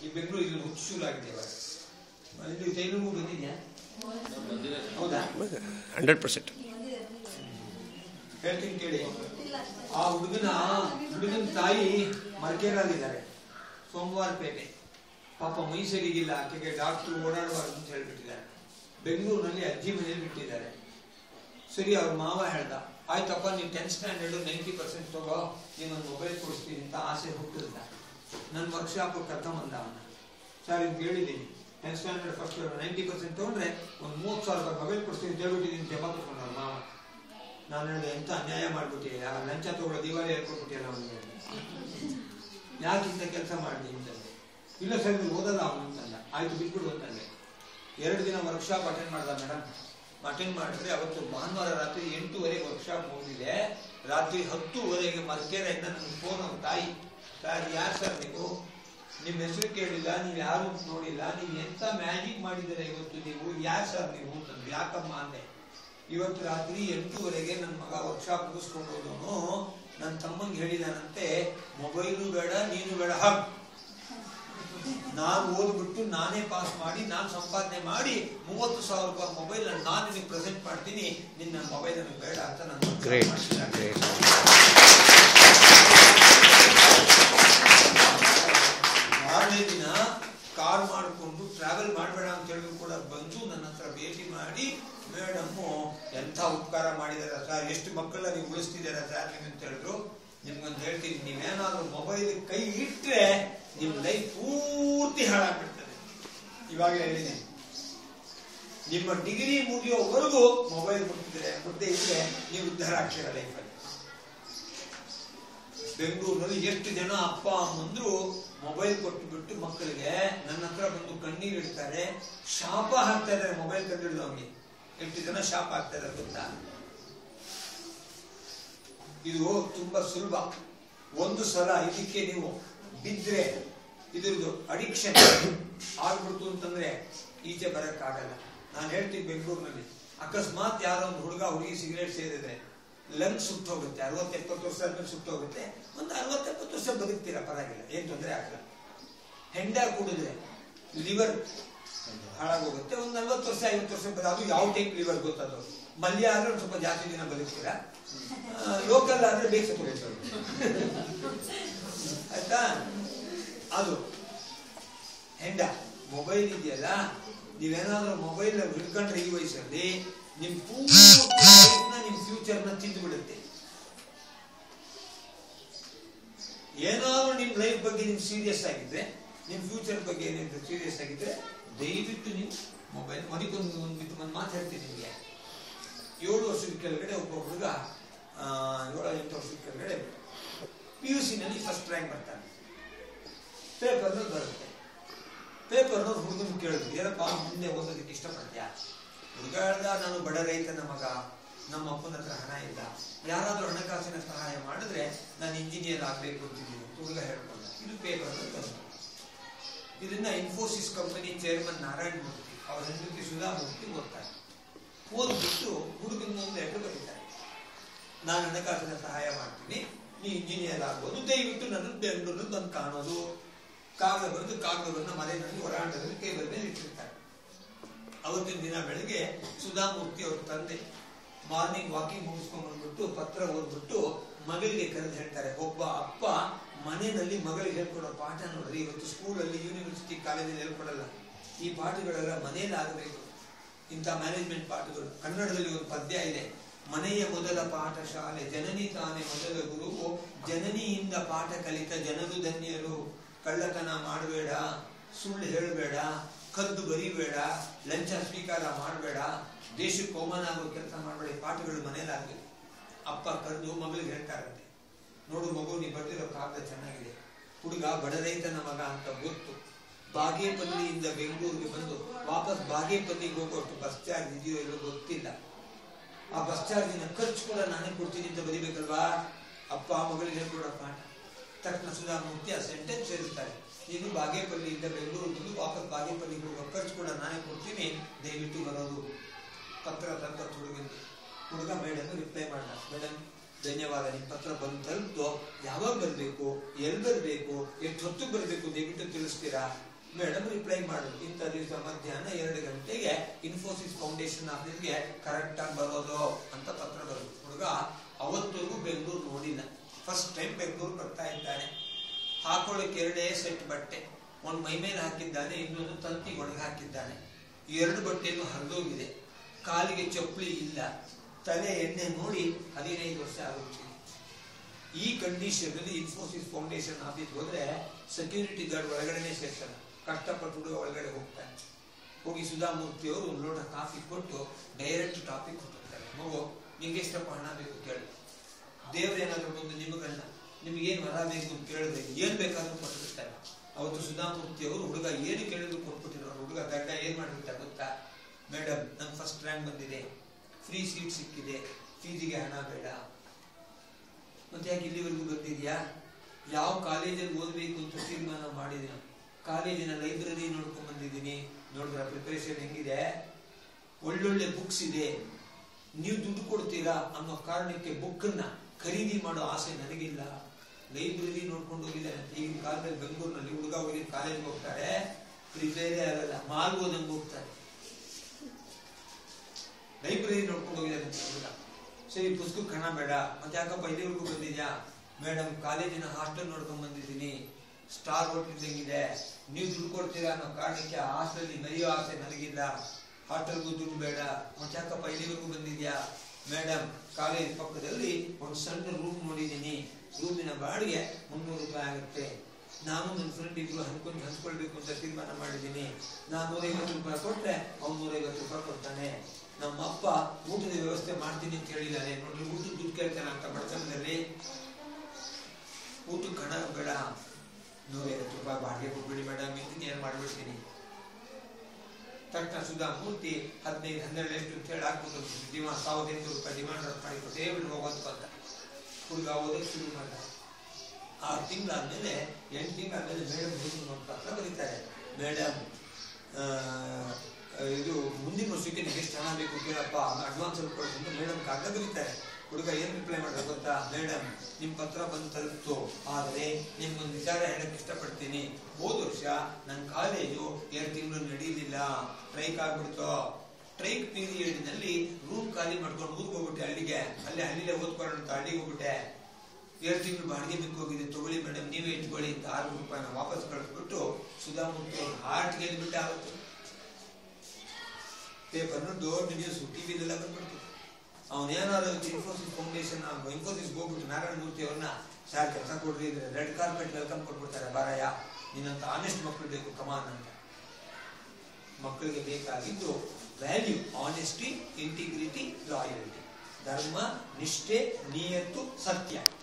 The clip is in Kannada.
ಈ ಬೆಂಗಳೂರು ಇಲ್ಲಿ ಹುಚ್ಚು ಶುರು ಆಗಿದೆ ಇವಾಗ ಇಲ್ಲಿ ತೆಲುಗು ಬಂದಿದ್ಯಾ ಹೌದಾ ಹಂಡ್ರೆಡ್ ಪರ್ಸೆಂಟ್ ಹೇಳ್ತೀನಿ ಕೇಳಿ ಆ ಹುಡುಗನ ಹುಡುಗನ ತಾಯಿ ಮರ್ಕೇರಲ್ಲಿದ್ದಾರೆ ಸೋಮವಾರ ಪೇಟೆ ಪಾಪ ಮೈ ಸರಿಗಿಲ್ಲ ಆಕೆಗೆ ಡಾಕ್ಟರ್ ಓಡಾಡಬಾರ್ದು ಅಂತ ಹೇಳ್ಬಿಟ್ಟಿದ್ದಾರೆ ಬೆಂಗಳೂರಿನಲ್ಲಿ ಅಜ್ಜಿ ಮನೇಲಿ ಬಿಟ್ಟಿದ್ದಾರೆ ಸರಿ ಅವ್ರ ಮಾವ ಹೇಳ್ದ ಆಯ್ತಪ್ಪ ನೀನ್ ಟೆಂತ್ ಸ್ಟ್ಯಾಂಡರ್ಡ್ ನೈಂಟಿ ಪರ್ಸೆಂಟ್ ತಗೋ ನೀನೊಂದು ಮೊಬೈಲ್ ಕೊಡಿಸ್ತೀನಿ ಅಂತ ಆಸೆ ಹುಟ್ಟಿದ ನನ್ನ ವರ್ಕ್ಶಾಪ್ ಕರ್ಕೊಂಬಂದ ಅವನ ಸರ್ ಇದು ಹೇಳಿದ್ದೀನಿ tenth standard first ninety percent ತಗೊಂಡ್ರೆ ಒಂದು ಮೂವತ್ತು ಸಾವಿರ ರೂಪಾಯಿ ಮೊಬೈಲ್ ಕೊಡ್ತೀನಿ ಅಂತ ಹೇಳ್ಬಿಟ್ಟಿದ್ದೀನಿ ಜಮಾ ಕೊಟ್ಕೊಂಡ ಅವ್ರ ಮಾವ ನಾನು ಹೇಳಿದೆ ಎಂತ ಅನ್ಯಾಯ ಮಾಡ್ಬಿಟ್ಟಿಲ್ಲ ಲಂಚ ತಗೊಳ್ಳೋ ದಿವಾಳಿ ಹೇಳ್ಕೊಟ್ಬಿಟ್ಟಿಲ್ಲ ಅವನಿಗೆ ಯಾಕಿಂತ ಕೆಲಸ ಮಾಡಿ ಅಂತಂದೆ ಇಲ್ಲ ಸರ್ ನೀವು ಓದಲ್ಲ ಅವನು ಅಂತಂದ ಆಯ್ತು ಬಿಟ್ಬಿಡು ಅಂತಂದೆ ಎರಡು ದಿನ ವರ್ಕ್ಶಾಪ್ ಅಟೆಂಡ್ ಮಾಡ್ದ ಮೇಡಮ್ ಅಟೆಂಡ್ ಮಾಡಿದ್ರೆ ಅವತ್ತು ಭಾನುವಾರ ರಾತ್ರಿ ಎಂಟೂವರೆಗೆ ವರ್ಕ್ಶಾಪ್ ಮುಗಿದಿದೆ ರಾತ್ರಿ ಹತ್ತುವರೆಗೆ ಮರ್ಕೆರೆಯಿಂದ ನನ್ನ ಫೋನ್ ಅವ್ರ ತಾಯಿ ಸರ್ ಯಾರು ಸರ್ ನೀವು ನಿಮ್ಮ ಹೆಸರು ಕೇಳಿಲ್ಲ ನೀವು ಯಾರು ಅಂತ ನೋಡಿಲ್ಲ ನೀವು ಎಂತ ಮ್ಯಾಜಿಕ್ ಮಾಡಿದ್ದೀರ ಇವತ್ತು ನೀವು ಯಾರು ಸರ್ ನೀವು ಅಂತಂದ್ರು ಯಾಕಮ್ಮ ಅಂದೆ ಇವತ್ತು ರಾತ್ರಿ ಎಂಟೂವರೆಗೆ ನನ್ನ ಮಗ ವರ್ಕ್ಶಾಪ್ ಮುಗಿಸ್ಕೊಂಡು ಹೋದವನು ನನ್ನ ತಮ್ಮಂಗೆ ಹೇಳಿದಾನಂತೆ ಮೊಬೈಲು ಬೇಡ ನೀನು ಬೇಡ ಹಾಕ್ ನಾನು ಓದ್ಬಿಟ್ಟು ನಾನೇ ಪಾಸ್ ಮಾಡಿ ನಾನು ಸಂಪಾದನೆ ಮಾಡಿ ಮೂವತ್ತು ಸಾವಿರ ರೂಪಾಯಿ ಮೊಬೈಲ್ ನಾನು ನಿನಗೆ ಪ್ರೆಸೆಂಟ್ ಮಾಡ್ತೀನಿ ನಿನ್ನ ಮೊಬೈಲ್ ನನಗೆ ಬೇಡ ಅಂತ ನಾನು ಗ್ರೇಟ್ ಮಾಡ್ಸಿದ್ದಾನೆ. ಗ್ರೇಟ್ ಮಾರನೇ ದಿನ ಕಾರ್ ಮಾಡಿಕೊಂಡು ಟ್ರಾವೆಲ್ ಮಾಡಬೇಡ ಅಂತ ಹೇಳಿದ್ರು ಕೂಡ ಬಂದು ನನ್ನ ಹತ್ರ ಭೇಟಿ ಮಾಡಿ ಮೇಡಮ್ಮು ಎಂಥ ಉಪಕಾರ ಮಾಡಿದಾರ ಸರ್ ಎಷ್ಟು ಮಕ್ಕಳನ್ನ ನೀವು ಉಳಿಸ್ತಿದ್ದೀರಾ ಸರ್ ನೀವು ಅಂತ ಹೇಳಿದ್ರು ನಿಮ್ಗೊಂದು ಹೇಳ್ತೀನಿ ನೀವೇನಾದ್ರೂ ಮೊಬೈಲ್ ಕೈ ಇಟ್ರೆ ನಿಮ್ ಲೈಫ್ ಪೂರ್ತಿ ಹಾಳಾಗ್ಬಿಡ್ತದೆ ಇವಾಗ ಹೇಳಿದ್ದೀನಿ ನಿಮ್ಮ ಡಿಗ್ರಿ ಮುಗಿಯೋವರೆಗೂ ಮೊಬೈಲ್ ಮುಟ್ಟಿದ್ರೆ ಮುದ್ದೆ ಇದ್ರೆ ನೀವು ಉದ್ಧಾರ ಆಗ್ತೀರ ಲೈಫಲ್ಲಿ ಬೆಂಗಳೂರಿನಲ್ಲಿ ಎಷ್ಟು ಜನ ಅಪ್ಪ ಅಮ್ಮಂದ್ರು ಮೊಬೈಲ್ ಕೊಟ್ಟು ಬಿಟ್ಟು ಮಕ್ಕಳಿಗೆ ನನ್ನ ಹತ್ರ ಬಂದು ಕಣ್ಣೀರು ಇಡ್ತಾರೆ ಶಾಪ ಹಾಕ್ತಾ ಇದ್ದಾರೆ ಮೊಬೈಲ್ ಕಂಡಿಡ್ದವನಿಗೆ ಎಷ್ಟು ಜನ ಶಾಪ ಹಾಕ್ತಾ ಇದ್ದಾರೆ ಗೊತ್ತಾ ಇದು ತುಂಬಾ ಸುಲಭ ಒಂದು ಸಲ ಇದಕ್ಕೆ ನೀವು ಬಿದ್ರೆ ಇದ್ರದ್ದು ಅಡಿಕ್ಷನ್ ಆಗ್ಬಿಡ್ತು ಅಂತಂದ್ರೆ ಈಚೆ ಬರಕ್ಕಾಗಲ್ಲ ನಾನು ಹೇಳ್ತೀನಿ ಬೆಂಗಳೂರಿನಲ್ಲಿ ಅಕಸ್ಮಾತ್ ಯಾರೋ ಒಂದು ಹುಡುಗ ಹುಡುಗಿ ಸಿಗರೇಟ್ ಸೇರಿದ್ರೆ ಲಂಗ್ಸ್ ಸುಟ್ಟೋಗುತ್ತೆ ಅರವತ್ತು ಎಪ್ಪತ್ತು ವರ್ಷ ಆದ್ಮೇಲೆ ಸುಟ್ಟೋಗುತ್ತೆ ಒಂದು ಅರವತ್ತು ಎಪ್ಪತ್ತು ವರ್ಷ ಬದುಕ್ತೀರಾ ಪರವಾಗಿಲ್ಲ ಏನ್ ತೊಂದರೆ ಆಗಲ್ಲ ಹೆಂಡ ಕುಡಿದ್ರೆ ಲಿವರ್ ಹಾಳಾಗೋಗುತ್ತೆ ಒಂದು ನಲ್ವತ್ತು ವರ್ಷ ಐವತ್ತು ವರ್ಷ ಬದ ಅದು ಯಾವ ಟೈಪ್ ಲಿವರ್ ಗೊತ್ತದು ಮಲ್ಯ ಆದ್ರೆ ಒಂದು ಸ್ವಲ್ಪ ಜಾಸ್ತಿ ದಿನ ಬದುಕ್ತೀರಾ ಲೋಕಲ್ ಆದ್ರೆ ಬೇಗ ಸತ್ತೋಗುತ್ತೆ ಆಯ್ತಾ ಅದು ಹೆಂಡ ಮೊಬೈಲ್ ಇದೆಯಲ್ಲ ನೀವೇನಾದ್ರೂ ಮೊಬೈಲ್ ಹಿಡ್ಕೊಂಡ್ರೆ ಈ ವಯಸ್ಸಲ್ಲಿ ನಿಮ್ ಪೂರ್ತಿ ಲೈಫ್ನ ನಿಮ್ ಫ್ಯೂಚರ್ ನ ತಿಂದು ಬಿಡುತ್ತೆ ಏನಾದ್ರೂ ನಿಮ್ ಲೈಫ್ ಬಗ್ಗೆ ನಿಮ್ ಸೀರಿಯಸ್ ಆಗಿದ್ರೆ ನಿಮ್ ಫ್ಯೂಚರ್ ಬಗ್ಗೆ ಏನಾದ್ರು ಸೀರಿಯಸ್ ಆಗಿದ್ರೆ ದಯವಿಟ್ಟು ನೀವು ಮೊಬೈಲ್ ಮನಿಗೊಂದು ಒಂದು ಒಂದು ಮಾತು ಹೇಳ್ತೀನಿ ನಿಮಗೆ ಏಳು ವರ್ಷದ ಕೆಳಗಡೆ ಒಬ್ಬ ಹುಡುಗ ಆ, ಏಳು ಎಂಟು ವರ್ಷದ ಕೆಳಗಡೆ ಪಿ ಯು ನಲ್ಲಿ ಫಸ್ಟ್ ರ್ಯಾಂಕ್ ಬರ್ತಾನೆ ಪೇಪರ್ನಲ್ಲಿ ಬರುತ್ತೆ ಪೇಪರ್ನವ್ರು ಹುಡುಗನ ಕೇಳಿದ್ರು ಏನಪ್ಪ ಮುಂದೆ ಓದೋದಕ್ಕೆ ಇಷ್ಟಪಡ್ತೀಯಾ ಹುಡುಗ ಹೇಳ್ದ ನಾನು ಬಡ ರೈತನ ಮಗ ನಮ್ಮ ಅಪ್ಪನ ಹತ್ರ ಹಣ ಇಲ್ಲ ಯಾರಾದ್ರೂ ಹಣಕಾಸಿನ ಸಹಾಯ ಮಾಡಿದ್ರೆ ನಾನು ಇಂಜಿನಿಯರ್ ಆಗ್ಬೇಕು ಅಂತಿದ್ದೀನಿ ಅಂತ ಹುಡುಗ ಹೇಳ್ಕೊಂಡ ಇದು ಪೇಪರ್ ಬಂತು ಇದನ್ನ ಇನ್ಫೋಸಿಸ್ ಕಂಪನಿ ಚೇರ್ಮನ್ ನಾರಾಯಣ ಮೂರ್ತಿ ಅವರ ಹೆಂಡತಿ ಸುಧಾ ಮೂರ್ತಿ ಓದ್ತಾರೆ ಓದ್ಬಿಟ್ಟು ಹುಡುಗನ ಮುಂದೆ ಲೆಟರ್ ಬರೀತಾರೆ ನಾನು ಹಣಕಾಸಿನ ಸಹಾಯ ಮಾಡ್ತೀನಿ ನೀ ಇಂಜಿನಿಯರ್ ಆಗ್ಬೋದು ದಯವಿಟ್ಟು ನನ್ನ ಬೆಂಗಳೂರು ಬಂದು ಕಾಣೋದು ಕಾಗದ ಬರೆದು ಕಾಗದವನ್ನ ಮನೆಯಲ್ಲಿ ಹೊರಾಂಗಣದಲ್ಲಿ ಟೇಬಲ್ ಮೇಲೆ ಇಟ್ಟಿರ್ತಾರೆ ಅವತ್ತಿನ ದಿನ ಬೆಳಗ್ಗೆ ಸುಧಾಮೂರ್ತಿ ಅವ್ರ ತಂದೆ ಮಾರ್ನಿಂಗ್ ವಾಕಿಂಗ್ ಮುಗಿಸ್ಕೊಂಡ್ ಬಂದ್ಬಿಟ್ಟು ಪತ್ರ ಓದ್ಬಿಟ್ಟು ಮಗಳಿಗೆ ಕರೆದು ಹೇಳ್ತಾರೆ ಒಬ್ಬ ಅಪ್ಪ ಮನೆಯಲ್ಲಿ ಮಗಳಿಗೆ ಹೇಳ್ಕೊಡೋ ಪಾಠ ನೋಡ್ರಿ ಇವತ್ತು ಸ್ಕೂಲಲ್ಲಿ ಯೂನಿವರ್ಸಿಟಿ ಕಾಲೇಜಲ್ಲಿ ಹೇಳ್ಕೊಡಲ್ಲ ಈ ಪಾಠಗಳೆಲ್ಲ ಮನೆಯಲ್ಲಿ ಆಗಬೇಕು ಇಂಥ ಮ್ಯಾನೇಜ್ಮೆಂಟ್ ಪಾಠಗಳು ಕನ್ನಡದಲ್ಲಿ ಒಂದು ಪದ್ಯ ಇದೆ ಮನೆಯ ಮೊದಲ ಪಾಠ ಶಾಲೆ ಜನನಿ ತಾನೇ ಮೊದಲ ಗುರುವು ಜನನಿಯಿಂದ ಪಾಠ ಕಲಿತ ಜನರು ಧನ್ಯರು ಕಳ್ಳತನ ಮಾಡಬೇಡ ಸುಳ್ಳು ಹೇಳಬೇಡ ಕದ್ದು ಬರಿಬೇಡ ಲಂಚ ಸ್ವೀಕಾರ ಮಾಡಬೇಡ ದೇಶಕ್ಕೆ ಅವಮಾನ ಆಗೋ ಕೆಲಸ ಮಾಡಬೇಡ ಈ ಪಾಠಗಳು ಮನೇಲಾಗಬೇಕು ಅಪ್ಪ ಕರೆದು ಮಗಳಿಗೆ ಹೇಳ್ತಾರಂತೆ ನೋಡು ಮಗು ನೀ ಬರ್ದಿರೋ ಕಾಗದ ಚೆನ್ನಾಗಿದೆ ಹುಡುಗ ಬಡ ರೈತನ ಮಗ ಅಂತ ಗೊತ್ತು ಬಾಗೇಪಲ್ಲಿಯಿಂದ ಬೆಂಗಳೂರಿಗೆ ಬಂದು ವಾಪಸ್ ಬಾಗೇಪಲ್ಲಿಗೆ ಹೋಗೋಷ್ಟು ಬಸ್ ಚಾರ್ಜ್ ಇದೆಯೋ ಇಲ್ಲೋ ಗೊತ್ತಿಲ್ಲ ಆ ಬಸ್ ಚಾರ್ಜಿನ ಖರ್ಚು ಕೂಡ ನಾನೇ ಕೊಡ್ತೀನಿ ಅಂತ ಬರಿಬೇಕಲ್ವಾ ಅಪ್ಪ ಮಗಳಿಗೆ ಹೇಳ್ಕೊಡೋ ಪಾಠ ತಕ್ಷಣ ಸುಧಾಮೂರ್ತಿ ಆ ಸೆಂಟೆನ್ಸ್ ಸೇರಿಸ್ತಾರೆ ನೀನು ಬಾಗೇಪಲ್ಲಿಯಿಂದ ಬೆಂಗಳೂರು ಬಂದು ವಾಪಸ್ ಬಾಗೇಪಲ್ಲಿಗೆ ಹೋಗೋ ಖರ್ಚು ಕೂಡ ನಾನೇ ಕೊಡ್ತೀನಿ ದಯವಿಟ್ಟು ಬರೋದು ಪತ್ರ ತಂದ ಹುಡುಗನಿಗೆ ಹುಡುಗ ಮೇಡಮ್ ರಿಪ್ಲೈ ಮಾಡ ಮೇಡಮ್ ಧನ್ಯವಾದ ನಿಮ್ಮ ಪತ್ರ ಬಂದು ತಲುಪ್ತು ಯಾವಾಗ ಬರಬೇಕು ಎಲ್ಲಿ ಬರಬೇಕು ಎಷ್ಟು ಹೊತ್ತು ಬರಬೇಕು ದಯವಿಟ್ಟು ತಿಳಿಸ್ತೀರಾ ಮೇಡಮ್ ರಿಪ್ಲೈ ಮಾಡಿದ್ರು ಇಂಥ ದಿವಸ ಮಧ್ಯಾಹ್ನ ಎರಡು ಗಂಟೆಗೆ ಇನ್ಫೋಸಿಸ್ ಫೌಂಡೇಶನ್ ಆಫೀಸ್ಗೆ ಕರೆಕ್ಟ್ ಆಗಿ ಬರೋದು ಅಂತ ಪತ್ರ ಬರೋದು ಹುಡುಗ ಅವತ್ತರೆಗೂ ಬೆಂಗಳೂರು ನೋಡಿಲ್ಲ ಫಸ್ಟ್ ಟೈಮ್ ಬೆಂಗಳೂರು ಬರ್ತಾ ಇದ್ದಾನೆ ಹಾಕೊಳ್ಳೋಕೆ ಎರಡೇ ಸೆಟ್ ಬಟ್ಟೆ ಒಂದು ಮೈ ಮೇಲೆ ಹಾಕಿದ್ದಾನೆ ಇನ್ನೊಂದು ತಂತಿ ಒಳಗೆ ಹಾಕಿದ್ದಾನೆ ಈ ಎರಡು ಬಟ್ಟೆಯನ್ನು ಹರಿದೋಗಿದೆ ಕಾಲಿಗೆ ಚಪ್ಪಲಿ ಇಲ್ಲ ತಲೆ ಎಣ್ಣೆ ನೋಡಿ ಹದಿನೈದು ವರ್ಷ ಆಗುತ್ತೆ ಈ ಕಂಡೀಷನ್ ಅಲ್ಲಿ ಇನ್ಫೋಸಿಸ್ ಫೌಂಡೇಶನ್ ಆಫೀಸ್ ಹೋದ್ರೆ ಸೆಕ್ಯೂರಿಟಿ ಗಾರ್ಡ್ ಒಳಗಡೆನೆ ಸೇರ್ತಾನೆ ಕಷ್ಟಪಟ್ಟು ಹುಡುಗ ಒಳಗಡೆ ಹೋಗ್ತಾನೆ ಹೋಗಿ ಸುಧಾಮೂರ್ತಿ ಅವರು ಒಂದು ಲೋಟ ಕಾಫಿ ಕೊಟ್ಟು ಡೈರೆಕ್ಟ್ ಟಾಪಿಕ್ ಕೊಟ್ಟಿರ್ತಾರೆ ಮಗು ನಿಂಗೆ ಎಷ್ಟಪ್ಪ ಹಣ ಬೇಕು ಕೇಳಿ ದೇವ್ರು ಏನಾದ್ರು ಬಂದು ನಿಮಗನ್ನ ನಿಮ್ಗೆ ಏನ್ ವರ ಬೇಕು ಅಂತ ಕೇಳಿದ್ರೆ ಏನ್ ಬೇಕಾದ್ರೂ ಕೊಟ್ಟಿರ್ತಾರೆ ಅವತ್ತು ಸುಧಾಮೂರ್ತಿ ಅವರು ಹುಡುಗ ಏನು ಕೇಳಿದ್ರು ಕೊಟ್ಬಿಟ್ಟಿರೋರು ಹುಡುಗ ಗಡ್ಡ ಏನ್ ಮಾಡಿರ್ತಾರೆ ಗೊತ್ತಾ ಮೇಡಮ್ ನಂಗೆ ಫಸ್ಟ್ ರ್ಯಾಂಕ್ ಬಂದಿದೆ ಫ್ರೀ ಸೀಟ್ ಸಿಕ್ಕಿದೆ ಫೀಸಿಗೆ ಹಣ ಬೇಡ ಮತ್ತೆ ಯಾಕೆ ಇಲ್ಲಿವರೆಗೂ ಬಂದಿದ್ಯಾ ಯಾವ ಕಾಲೇಜಲ್ಲಿ ಓದಬೇಕು ಅಂತ ತೀರ್ಮಾನ ಮಾಡಿದ್ದೀನಿ ಕಾಲೇಜಿನ ಲೈಬ್ರರಿ ನೋಡ್ಕೊಂಡ್ ಬಂದಿದ್ದೀನಿ ನೋಡಿದ್ರ ಪ್ರಿಪರೇಷನ್ ಹೆಂಗಿದೆ ಒಳ್ಳೊಳ್ಳೆ ಬುಕ್ಸ್ ಇದೆ ನೀವು ದುಡ್ಡು ಕೊಡ್ತೀರಾ ಅನ್ನೋ ಕಾರಣಕ್ಕೆ ಬುಕ್ ಅನ್ನ ಖರೀದಿ ಮಾಡೋ ಆಸೆ ನನಗಿಲ್ಲ ಲೈಬ್ರರಿ ನೋಡ್ಕೊಂಡು ಹೋಗಿದ್ದಾನೆ ಈಗಿನ ಕಾಲದಲ್ಲಿ ಬೆಂಗಳೂರಿನಲ್ಲಿ ಹುಡುಗ ಹೋಗಿ ಕಾಲೇಜ್ಗೆ ಹೋಗ್ತಾರೆ ಪ್ರಿಪೇರೇ ಆಗಲ್ಲ ಮಾಲ್ ಓದಂಗೆ ಹೋಗ್ತಾರೆ ಲೈಬ್ರರಿ ನೋಡ್ಕೊಂಡು ಹೋಗಿದ್ದಾರೆ ಅಂತ ಹುಡುಗ ಸರಿ ಪುಸ್ತಕಕ್ಕೆ ಹಣ ಬೇಡ ಮತ್ತೆ ಯಾಕಪ್ಪ ಇಲ್ಲಿವರೆಗೂ ಬಂದಿದ್ಯಾ ಮೇಡಮ್ ಕಾಲೇಜಿನ ಹಾಸ್ಟೆಲ್ ನೋಡ್ಕೊಂಡ್ ಬಂದಿದ್ದೀನಿ ಸ್ಟಾರ್ ಹೋಟೆಲ್ ಹೆಂಗಿದೆ ನೀವು ದುಡ್ಡು ಕೊಡ್ತೀರಾ ಅನ್ನೋ ಕಾರಣಕ್ಕೆ ಆ ಹಾಸ್ಟೆಲ್ ಮರೆಯೋ ಆಸೆ ನನಗಿಲ್ಲ ಹಾಸ್ಟೆಲ್ಗೂ ದುಡ್ಡು ಬೇಡ ಮತ್ತೆ ಯಾಕಪ್ಪ ಇಲ್ಲಿವರೆಗೂ ಬಂದಿದ್ಯಾ ಮೇಡಮ್ ಕಾಲೇಜ್ ಪಕ್ಕದಲ್ಲಿ ಒಂದು ಸಣ್ಣ ರೂಮ್ ನೋಡಿದ್ದೀನಿ ರೂಮಿನ ಬಾಡಿಗೆ ಮುನ್ನೂರು ರೂಪಾಯಿ ಆಗುತ್ತೆ ನಾನು ನನ್ನ ಫ್ರೆಂಡ್ ಇಬ್ರು ಹಂಚ್ಕೊಂಡು ಹಂಚ್ಕೊಳ್ಬೇಕು ಅಂತ ತೀರ್ಮಾನ ಮಾಡಿದ್ದೀನಿ ನಾನು ನೂರೈವತ್ತು ರೂಪಾಯಿ ಕೊಟ್ರೆ ಅವ್ನು ನೂರೈವತ್ತು ರೂಪಾಯಿ ಕೊಡ್ತಾನೆ ನಮ್ಮ ಅಪ್ಪ ಊಟದ ವ್ಯವಸ್ಥೆ ಮಾಡ್ತೀನಿ ಅಂತ ಹೇಳಿದ್ದಾನೆ ನೋಡ್ರಿ ಊಟದ ದುಡ್ಡು ಕೇಳ್ತಾನೆ ಅಂತ ಬಡತನದಲ್ಲಿ ಊಟಕ್ಕೆ ಹಣ ಬೇಡ ನೂರೈವತ್ತು ರೂಪಾಯಿ ಬಾಡಿಗೆ ಕೊಟ್ಬಿಡಿ ಮೇಡಮ್ ಇದನ್ನ ಏನ್ ಮಾಡ್ಬಿಡ್ತೀನಿ ತಕ್ಷಣ ಸುಧಾ ಮೂರ್ತಿ ಹದಿನೈದು ಹನ್ನೆರಡು ಎಷ್ಟು ಅಂತ ಹೇಳಿ ಹಾಕ್ಬಿಟ್ಟು ಡಿಮಾಂಡ್ ಸಾವಿರದ ಎಂಟು ರೂಪಾಯಿ ಡಿಮಾಂಡ್ ಮಾಡಿ ಕೊಟ್ಟೇ ಬಿಟ್ಟು ಹೋಗೋದು ಅಂತ ಹುಡುಗ ಓದಕ್ಕೆ ಶುರು ಮಾಡಿದ ಆರು ತಿಂಗಳಾದ್ಮೇಲೆ ಎಂಟು ತಿಂಗಳಾದ್ಮೇಲೆ ಮೇಡಮ್ ಹುಡುಗನ ಒಂದು ಪತ್ರ ಬರೀತಾರೆ ಮೇಡಮ್ ಇದು ಮುಂದಿನ ವರ್ಷಕ್ಕೆ ನಿಮಗೆ ಎಷ್ಟು ಹಣ ಬೇಕು ಕೇಳಪ್ಪ ಅಡ್ವಾನ್ಸ್ ಕೊಡ್ತೀನಿ ಮೇಡಮ್ ಕಾಗದ ಬರೀತಾರೆ ಹುಡುಗ ಏನ್ ರಿಪ್ಲೈ ಮಾಡಿದ್ರು ಗೊತ್ತಾ ಮೇಡಮ್ ನಿಮ್ ಪತ್ರ ಬಂದು ತಲುಪ್ತು ಆದ್ರೆ ನಿಮ್ಗೊಂದು ವಿಚಾರ ಹೇಳಕ್ ಇಷ್ಟಪಡ್ತೀನಿ ಹೋದ ವರ್ಷ ನನ್ನ ಕಾಲೇಜು ಎರಡು ತಿಂಗಳು ನಡೀಲಿಲ್ಲ ಸ್ಟ್ರೈಕ್ ಆಗ್ಬಿಡ್ತು ಸ್ಟ್ರೈಕ್ ಪೀರಿಯಡ್ ನಲ್ಲಿ ರೂಮ್ ಖಾಲಿ ಮಾಡ್ಕೊಂಡು ಊರಿಗೆ ಹೋಗ್ಬಿಟ್ಟೆ ಹಳ್ಳಿಗೆ ಅಲ್ಲಿ ಹಳ್ಳಿಲೇ ಓದ್ಕೊಳ್ಳೋಣ ಅಂತ ಹಳ್ಳಿಗೆ ಹೋಗ್ಬಿಟ್ಟೆ ಎರಡು ತಿಂಗಳು ಬಾಡಿಗೆ ಬಿಟ್ಟು ಹೋಗಿದೆ ತಗೊಳ್ಳಿ ಮೇಡಮ್ ನೀವೇ ಇಟ್ಕೊಳ್ಳಿ ಅಂತ ಆರು ರೂಪಾಯಿನ ವಾಪಸ್ ಕಳಿಸ್ಬಿಟ್ಟು ಸುಧಾಮೂರ್ತಿ ಹಾರ್ಟ್ ಗೆಲ್ಬಿಟ್ಟೆ ಆವತ್ತು ಪೇಪರ್ನ ದೊಡ್ಡ ನ್ಯೂಸ್ ಟಿವಿಲೆಲ್ಲ ಬಂದ್ಬಿಡ್ತು ಅವನೇನಾದ್ರು ಇನ್ಫೋಸಿಸ್ ಫೌಂಡೇಶನ್ ಇನ್ಫೋಸಿಸ್ ಹೋಗ್ಬಿಟ್ಟು ನಾರಾಯಣ ಮೂರ್ತಿ ಅವ್ರನ್ನ ಸಾರ್ ಕೆಲಸ ಕೊಡ್ರಿ ಇದ್ರೆ ರೆಡ್ ಕಾರ್ಪೆಟ್ ವೆಲ್ಕಮ್ ಕೊಟ್ಬಿಡ್ತಾರೆ ಬಾರಯ್ಯ ನಿನ್ನಂತ ಆನೆಸ್ಟ್ ಮಕ್ಕಳು ಬೇಕು ಕಮಾನ್ ಅಂತ ಮಕ್ಕಳಿಗೆ ಬೇಕಾಗಿದ್ದು ವ್ಯಾಲ್ಯೂ ಆನೆಸ್ಟಿ ಇಂಟಿಗ್ರಿಟಿ ಲಾಯಲ್ಟಿ ಧರ್ಮ ನಿಷ್ಠೆ ನಿಯತ್ತು ಸತ್ಯ